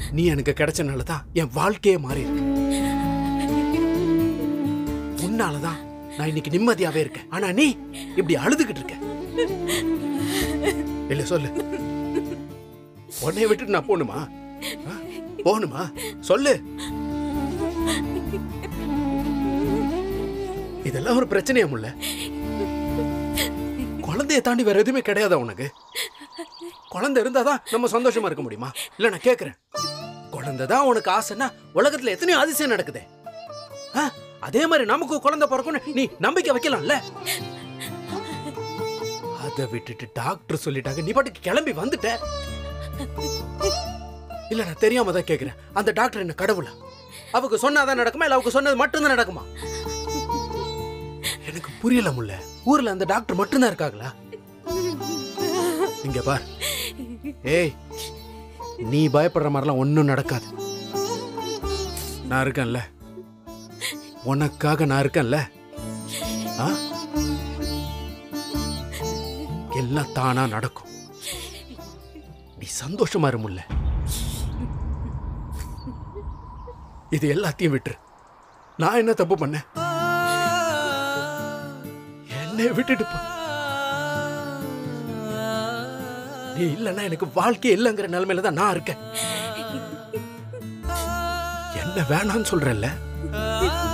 நீ எனக்கு கிடைச்சனால தான் என் வாழ்க்கையே மாறி இருக்கு உன்னாலதான் நான் இன்னைக்கு நிம்மதியாவே இருக்கேன் ஆனா நீ இப்படி அழுதுகிட்டு இருக்க இல்ல சொல்லு உன்னைய விட்டுட்டு நான் போகணுமா ஆ? போகணுமா சொல்லு இதெல்லாம் ஒரு பிரச்சனையா முல்ல குழந்தைய தாண்டி வேற எதுவுமே கிடையாதா உனக்கு குழந்தை இருந்தாதான் நம்ம சந்தோஷமா இருக்க முடியுமா இல்ல நான் கேக்குறேன் குழந்தை தான் உனக்கு ஆசைன்னா உலகத்துல எத்தனையோ அதிசயம் நடக்குதே ஆ? அதே மாதிரி நமக்கு குழந்தை பிறக்கும்னு நீ நம்பிக்கை வைக்கலாம்ல அதை விட்டுட்டு டாக்டர் சொல்லிட்டாங்க நீ பாட்டுக்கு கிளம்பி வந்துட்ட இல்ல நான் தெரியாம தான் கேக்குறேன் அந்த டாக்டர் என்ன கடவுளா அவங்க சொன்னாதான் நடக்குமா இல்ல அவங்க சொன்னது மட்டும்தான் நடக்குமா எனக்கு புரியல முல்ல ஊர்ல அந்த டாக்டர் மட்டும்தான் இருக்காங்களா இங்க பார் ஏய் நீ பயப்படுற மாதிரிலாம் ஒன்றும் நடக்காது நான் இருக்கேன்ல உனக்காக நான் இருக்கேன்ல ஆ? எல்லாம் தானா நடக்கும் நீ சந்தோஷமா இரு முல்ல இது எல்லாத்தையும் விட்டுரு நான் என்ன தப்பு பண்ணேன் என்னை விட்டுட்டு போ நீ இல்லைன்னா எனக்கு வாழ்க்கை இல்லைங்கிற நிலைமையில தான் நான் இருக்கேன் என்ன வேணாம்னு சொல்றேன்ல